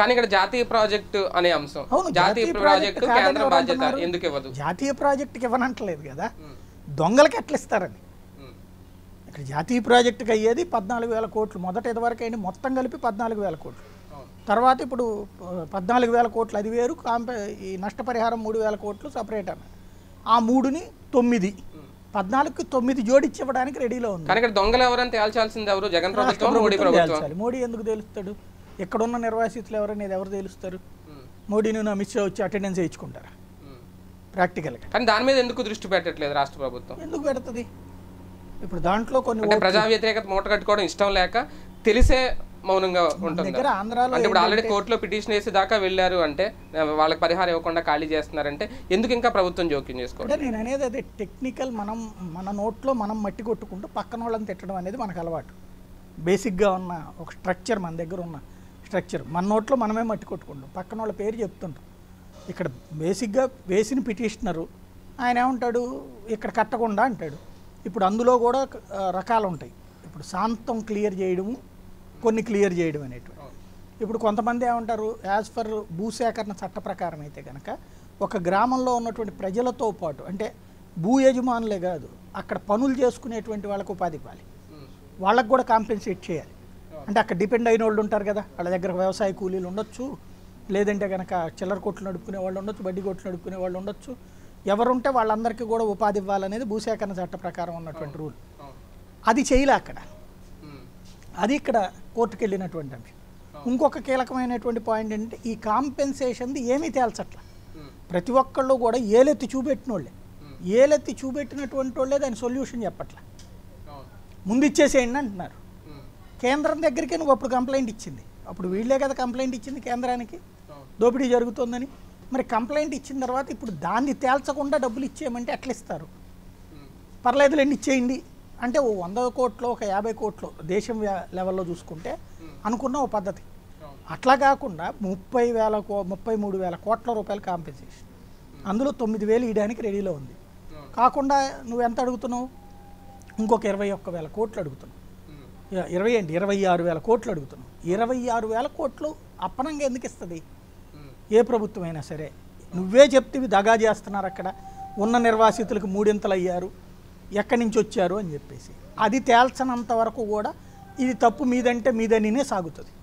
కానీ ఇక్కడ జాతీయ ప్రాజెక్టు అనే అంశం అవును, జాతీయ జాతీయ ప్రాజెక్టు ప్రాజెక్టు కాదని కేంద్రం ఎవరు బాధ్యత అంటున్నారు? ఎందుకు ఇవ్వదు జాతీయ ప్రాజెక్టుకి ఇవ్వనంటలేదు కదా ఉమ్, దొంగలకి ఎట్లా ఇస్తారని ఉమ్, ఇక్కడ జాతీయ ప్రాజెక్టుకి అయ్యేది పద్నాలుగు వేల కోట్లు మొదట ఇదివరకు అయింది మొత్తం కలిపి పద్నాలుగు వేల కోట్లు అవును. తర్వాత ఇప్పుడు ప- పద్నాలుగు వేల కోట్లు అది వేరు కాంప ఈ నష్టపరిహారం మూడు వేల కోట్లు సపరేట్ అన్న ఆ మూడుని తొమ్మిది పద్నాలుగుకి తొమ్మిది జోడించి ఇవ్వడానికి రెడీలో ఉంది కానీ ఇక్కడ దొంగలు ఎవరని తేల్చాల్సింది ఎవరు జగన్ రాష్ట్ర ప్రభుత్వం మోడీ ప్రభుత్వం ప్రభుత్వం తేల్చాలి. మోడీ ఎందుకు తెలుస్తాడు ఎక్కడున్న నిర్వాసితులు ఎవరనేది ఎవరు తెలుస్తారు ఉమ్, మోడీని అమిత్ షా వచ్చి అటెండెన్స్ వేయించుకుంటారా ఉమ్. ప్రాక్టికల్గా కానీ దాని మీద ఎందుకు దృష్టి పెట్టట్లేదు రాష్ట్ర ప్రభుత్వం ఎందుకు పెడుతుంది ఇప్పుడు దాంట్లో కొన్ని అంటే ప్రజా వ్యతిరేకత మూట కట్టుకోవడం ఇష్టం లేక తెలిసే మౌనంగా ఉంటుంది దగ్గర ఆంధ్రాలో అంటే ఇప్పుడు ఆల్రెడీ కోర్టులో పిటిషన్ వేసి దాకా వెళ్ళారు అంటే ఆ, వాళ్ళకి పరిహారం ఇవ్వకుండా ఖాళీ చేస్తున్నారంటే ఎందుకు ఇంకా ప్రభుత్వం జోక్యం చేసుకోవడం అంటే నేను అనేది అదే టెక్నికల్ మనం మన నోట్లో మనం మట్టి కొట్టుకుంటూ పక్కన వాళ్ళని తిట్టడం అనేది మనకు అలవాటు బేసిక్గా ఉన్న ఒక స్ట్రక్చర్ మన దగ్గర ఉన్న స్ట్రక్చర్ మన నోట్లో మనమే మట్టి కొట్టుకుంటాం పక్కన వాళ్ళ పేరు చెప్తుంటాం ఇక్కడ బేసిక్గా వేసిన పిటిషనరు ఆయన ఏమంటాడు ఇక్కడ కట్టకుండా అంటాడు ఇప్పుడు అందులో కూడా ఆ, రకాలు ఉంటాయి ఇప్పుడు శాంతం క్లియర్ చేయడము కొన్ని క్లియర్ చేయడం అనేటువంటి ఇప్పుడు కొంతమంది ఏమంటారు యాజ్ ఫర్ భూసేకరణ చట్ట ప్రకారం అయితే కనుక ఒక గ్రామంలో ఉన్నటువంటి ప్రజలతో పాటు అంటే భూ యజమానులే కాదు అక్కడ పనులు చేసుకునేటువంటి వాళ్ళకు ఉపాధి ఇవ్వాలి ఉమ్, వాళ్ళకు కూడా కాంపెన్సేట్ చేయాలి అంటే అక్కడ డిపెండ్ అయిన వాళ్ళు ఉంటారు కదా వాళ్ళ దగ్గర వ్యవసాయ కూలీలు ఉండొచ్చు లేదంటే కనుక చిల్లర కొట్లు నడుపుకునే వాళ్ళు ఉండొచ్చు బడ్డీ కొట్లు నడుపుకునే వాళ్ళు ఉండొచ్చు ఎవరుంటే వాళ్ళందరికీ కూడా ఉపాధి ఇవ్వాలనేది భూసేకరణ చట్ట ప్రకారం ఉన్నటువంటి రూల్ అవును. అది చేయలే అక్కడ ఉమ్, అది ఇక్కడ కోర్టుకు వెళ్ళినటువంటి అంశం ఇంకొక కీలకమైనటువంటి పాయింట్ ఏంటంటే ఈ కాంపెన్సేషన్ది ఏమీ తేల్చట్ల ఉమ్, ప్రతి ఒక్కళ్ళు కూడా ఏలెత్తి చూపెట్టిన వాళ్ళే ఏలెత్తి చూపెట్టినటువంటి వాళ్ళే దాని సొల్యూషన్ చెప్పట్ల అవును. ముందు ఇచ్చేసేయండి అంటున్నారు ఉమ్, కేంద్రం దగ్గరికి నువ్వు అప్పుడు కంప్లైంట్ ఇచ్చింది అప్పుడు వీళ్ళే కదా కంప్లైంట్ ఇచ్చింది కేంద్రానికి అవును. దోపిడీ జరుగుతోందని మరి కంప్లైంట్ ఇచ్చిన తర్వాత ఇప్పుడు దాన్ని తేల్చకుండా డబ్బులు ఇచ్చేయమంటే ఎట్లా ఇస్తారు ఉమ్, పర్లేదులేండి ఇచ్చేయండి అంటే ఓ వంద కోట్లు ఒక యాభై కోట్లు దేశం వ్యా- లెవెల్లో చూసుకుంటే అనుకున్న ఓ పద్ధతి అవును. అట్లా కాకుండా ముప్పై వేల కో ముప్పై మూడు వేల కోట్ల రూపాయల కాంపెన్సేషన్ అందులో తొమ్మిది వేలు ఇవ్వడానికి రెడీలో ఉంది అవును. కాకుండా నువ్వు ఎంత అడుగుతున్నావు ఇంకొక ఇరవై ఒక్క వేల కోట్లు అడుగుతున్నావు ఉమ్, ఇ- ఇరవై ఏంటి ఇరవై ఆరు వేల కోట్లు అడుగుతున్నావు ఇరవై ఆరు వేల కోట్లు అప్పనంగా ఎందుకు ఇస్తుంది ఉమ్, ఏ ప్రభుత్వం అయినా సరే నువ్వే చెప్తివి దగా చేస్తున్నారు అక్కడ ఉన్న నిర్వాసితులకు మూడింతలు అయ్యారు ఎక్కడి నుంచి వచ్చారు అని చెప్పేసి అది తేల్చనంత వరకు కూడా ఇది తప్పు మీదంటే మీదనినే సాగుతుంది